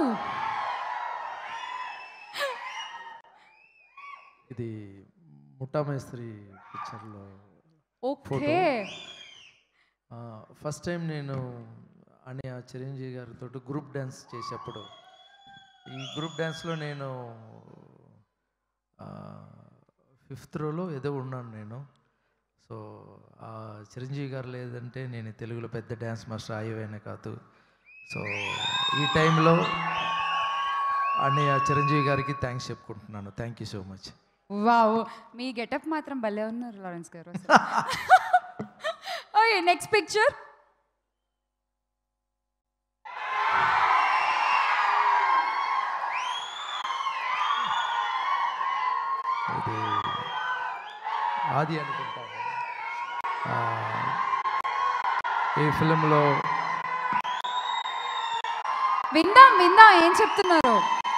ఇది ముఠామేస్త్రి పిక్చర్లో okay first time నేను అని ఆ చిరంజీవి గారితో గ్రూప్ డ్యాన్స్ చేసేప్పుడు ఈ గ్రూప్ డ్యాన్స్లో నేను ఫిఫ్త్ రోలో ఏదో ఉన్నాను నేను సో ఆ చిరంజీవి గారు లేదంటే నేను తెలుగులో పెద్ద డ్యాన్స్ మాస్టర్ అయ్యేవైనా కాదు సో ఈ టైంలో అని ఆ చిరంజీవి గారికి థ్యాంక్స్ చెప్పుకుంటున్నాను thank you so much wow మీ గెటప్ మాత్రం భలే ఉన్నారు లారెన్స్ గారు ఓకే నెక్స్ట్ పిక్చర్ ఇది ఆది అనుకుంటాను ఆ, ఈ ఫిలింలో విందాం విందాం ఏం చెప్తున్నారు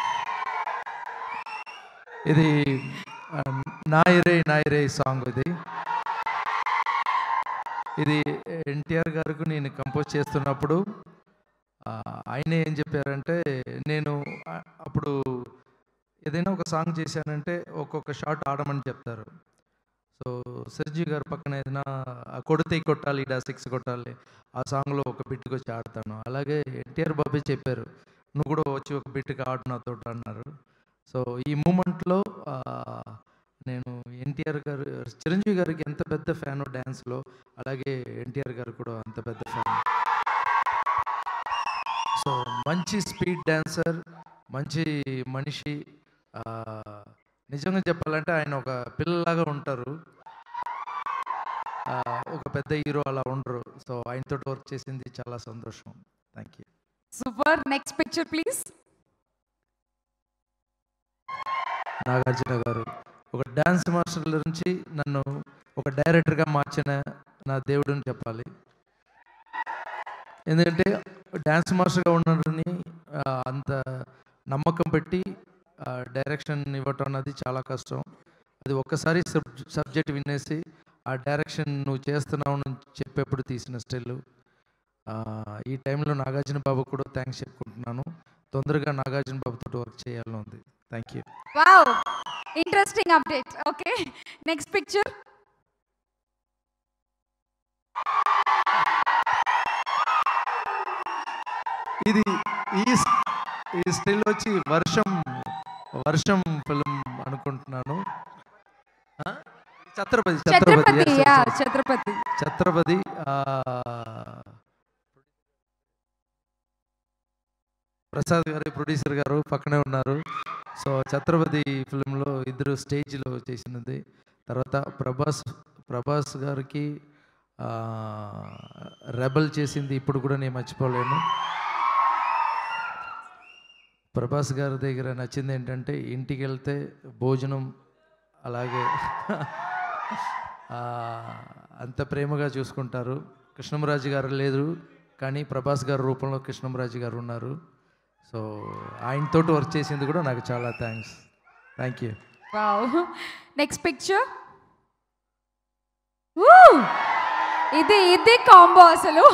ఇది ఆ, నాయరే నాయరే సాంగ్ ఇది ఇది ఎన్టీఆర్ గారికి నేను కంపోజ్ చేస్తున్నప్పుడు ఆ, ఆయన ఏం చెప్పారంటే నేను ఆ- అప్పుడు ఏదైనా ఒక సాంగ్ చేశానంటే ఒక్కొక్క షాట్ ఆడమని చెప్తారు సో సర్జీ గారు పక్కన ఏదైనా ఆ కొడితే కొట్టాలి ఇడా సిక్స్ కొట్టాలి ఆ సాంగ్లో ఒక బిట్కి వచ్చి ఆడతాను అలాగే ఎన్టీఆర్ బాబీ చెప్పారు నువ్వు కూడా వచ్చి ఒక బిట్కి ఆడు నాతో అన్నారు సో ఈ మూమెంట్లో నేను ఎన్టీఆర్ గారు చిరంజీవి గారికి ఎంత పెద్ద ఫ్యాన్ డ్యాన్స్లో అలాగే ఎన్టీఆర్ గారు కూడా అంత పెద్ద ఫ్యాన్ సో మంచి స్పీడ్ డాన్సర్ మంచి మనిషి ఆ, నిజంగా చెప్పాలంటే ఆయన ఒక పిల్లలాగా ఉంటారు ఆ, ఒక పెద్ద హీరో అలా ఉండరు సో ఆయనతో వర్క్ చేసింది చాలా సంతోషం thank you super next picture please Nagarjuna garu ఒక డ్యాన్స్ మాస్టర్ల నుంచి నన్ను ఒక డైరెక్టర్గా మార్చిన నా దేవుడిని చెప్పాలి ఎందుకంటే డ్యాన్స్ మాస్టర్గా ఉన్నదని ఆ, అంత నమ్మకం పెట్టి డైరెక్షన్ ఇవ్వటం అన్నది చాలా కష్టం అది ఒక్కసారి సబ్ సబ్జెక్ట్ వినేసి ఆ డైరెక్షన్ నువ్వు చేస్తున్నావు అని చెప్పేప్పుడు తీసిన స్టిల్ ఈ టైంలో నాగార్జున బాబు కూడా థ్యాంక్స్ చెప్పుకుంటున్నాను తొందరగా నాగార్జున బాబుతో వర్క్ చేయాలని ఉంది thank you wow interesting update okay next picture ఇది ఈ స్- ఈ స్టిల్ వచ్చి వర్షం వర్షం ఫిలిం అనుకుంటున్నాను ఆ? Chhatrapati Chhatrapati Chhatrapati yes, yes, yeah yes. Chhatrapati Chhatrapati ఆ, ప్రసాద్ గారు ప్రొడ్యూసర్ గారు పక్కనే ఉన్నారు సో ఛత్రపతి ఫిలింలో ఇద్దరు స్టేజ్లో చేసినది తర్వాత ప్రభాస్ ప్రభాస్ గారికి రెబల్ చేసింది ఇప్పుడు కూడా నేను మర్చిపోలేను ప్రభాస్ గారి దగ్గర నచ్చింది ఏంటంటే ఇంటికి వెళ్తే భోజనం అలాగే ఆ, అంత ప్రేమగా చూసుకుంటారు కృష్ణమరాజు గారు లేదు కానీ ప్రభాస్ గారి రూపంలో కృష్ణమరాజు గారు ఉన్నారు సో ఆయనతోటి వర్క్ చేసింది కూడా నాకు చాలా thanks thank you wow next picture ఇది ఇది కాంబో అసలు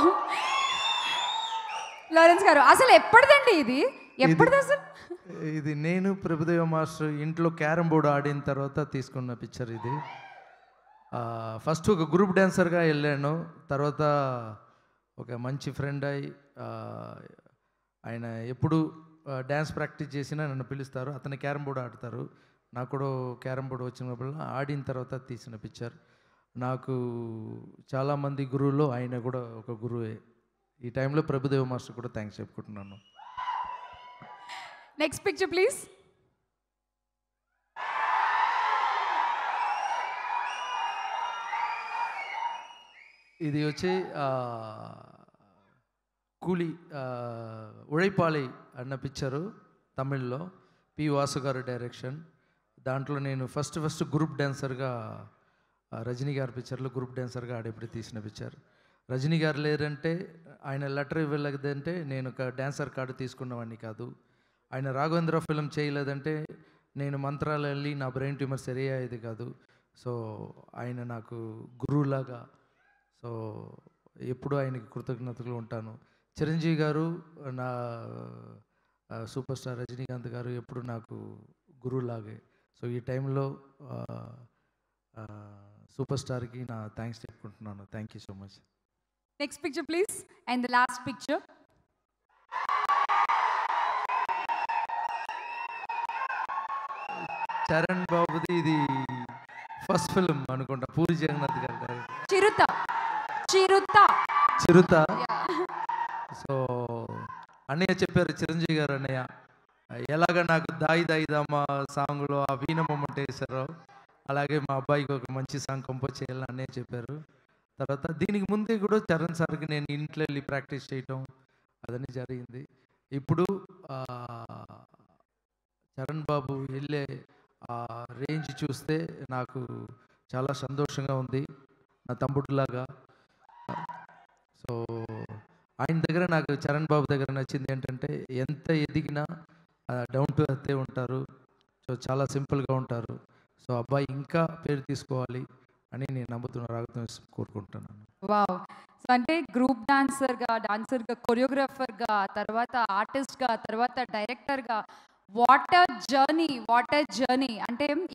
లారెన్స్ గారు అసలు ఎప్పటిదండి ఇది ఎప్పటిది అసలు ఇది నేను ప్రభుదేవ మాస్టర్ ఇంట్లో క్యారం బోర్డు ఆడిన తర్వాత తీసుకున్న పిక్చర్ ఇది ఫస్ట్ ఒక గ్రూప్ డ్యాన్సర్గా వెళ్ళాను తర్వాత ఒక మంచి ఫ్రెండ్ అయి ఆ, ఆయన ఎప్పుడు డ్యాన్స్ ప్రాక్టీస్ చేసినా నన్ను పిలుస్తారు అతను క్యారం బోర్డు ఆడతారు నాకు కూడా క్యారం బోర్డు వచ్చినప్పుడు ఆడిన తర్వాత తీసిన పిక్చర్ నాకు చాలామంది గురువులో ఆయన కూడా ఒక గురువే ఈ టైంలో ప్రభుదేవ మాస్టర్ కూడా థ్యాంక్స్ చెప్పుకుంటున్నాను నెక్స్ట్ పిక్చర్ ప్లీజ్ ఇది వచ్చి ఆ, కూలి ఆ, ఉழைపాలి అన్న పిక్చరు తమిళ్లో పి వాసు గారు డైరెక్షన్ దాంట్లో నేను ఫస్ట్ ఫస్ట్ గ్రూప్ డాన్సర్గా ఆ, రజనీ గారి పిక్చర్లో గ్రూప్ డాన్సర్గా ఆడేప్పుడు తీసిన పిక్చర్ రజనీ గారు లేరంటే ఆయన లెటర్ ఇవ్వలేదంటే నేను ఒక డాన్సర్ కార్డు తీసుకున్నవాడిని కాదు ఆయన రాఘవేంద్ర ఫిలిం చేయలేదంటే నేను మంత్రాలు వెళ్ళి నా బ్రెయిన్ ట్యూమర్ సరి అయ్యేది కాదు సో ఆయన నాకు గురువులాగా సో ఎప్పుడు ఆయనకి కృతజ్ఞతలు ఉంటాను చిరంజీవి గారు నా సూపర్ స్టార్ రజనీకాంత్ గారు ఎప్పుడు నాకు గురువులాగే సో ఈ టైంలో సూపర్ స్టార్కి నా థ్యాంక్స్ చెప్పుకుంటున్నాను thank you so much next picture please and the last picture Charan బాబుది ఇది ఫస్ట్ ఫిల్మ్ అనుకుంటా పూరి జగన్నాథ్ గారి direct. చిరుత చిరుత చిరుత సో అన్నయ్య చెప్పారు చిరంజీవి గారు అన్నయ్య ఎలాగ నాకు దాయి దాయి దామా సాంగ్లో ఆ వీణ మొమెంట్ వేశారో అలాగే మా అబ్బాయికి ఒక మంచి సాంగ్ కంపోజ్ చేయాలని అన్నయ్య చెప్పారు తర్వాత దీనికి ముందే కూడా చరణ్ సార్కి నేను ఇంట్లో వెళ్ళి ప్రాక్టీస్ చేయటం అదని జరిగింది ఇప్పుడు ఆ, చరణ్ బాబు వెళ్ళే ఆ రేంజ్ చూస్తే నాకు చాలా సంతోషంగా ఉంది నా తమ్ముడులాగా సో ఆయన దగ్గర నాకు చరణ్ బాబు దగ్గర నచ్చింది ఏంటంటే ఎంత ఎదిగినా డౌన్ టు ఎర్తే ఉంటారు సో చాలా సింపుల్గా ఉంటారు సో అబ్బాయి ఇంకా పేరు తీసుకోవాలి అని నేను నమ్ముతున్న రాగతం కోరుకుంటున్నాను వావ్ సో అంటే గ్రూప్ డాన్సర్గా డాన్సర్గా కొరియోగ్రాఫర్గా తర్వాత ఆర్టిస్ట్గా తర్వాత డైరెక్టర్గా what a journey what a journey అంటే